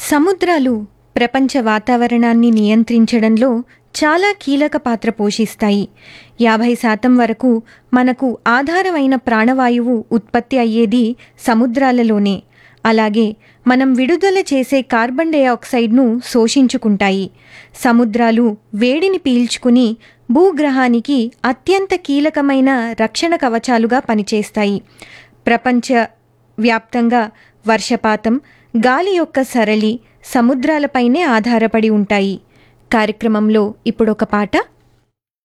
సముద్రాలు ప్రపంచ వాతావరణాన్ని నియంత్రించడంలో చాలా కీలక పాత్ర పోషిస్తాయి యాభై శాతం వరకు మనకు ఆధారమైన ప్రాణవాయువు ఉత్పత్తి అయ్యేది సముద్రాలలోనే అలాగే మనం విడుదల చేసే కార్బన్ డయాక్సైడ్ను శోషించుకుంటాయి సముద్రాలు వేడిని పీల్చుకుని భూగ్రహానికి అత్యంత కీలకమైన రక్షణ కవచాలుగా పనిచేస్తాయి ప్రపంచ వ్యాప్తంగా వర్షపాతం గాలి యొక్క సరళి సముద్రాలపైనే ఆధారపడి ఉంటాయి కార్యక్రమంలో ఇప్పుడొక పాట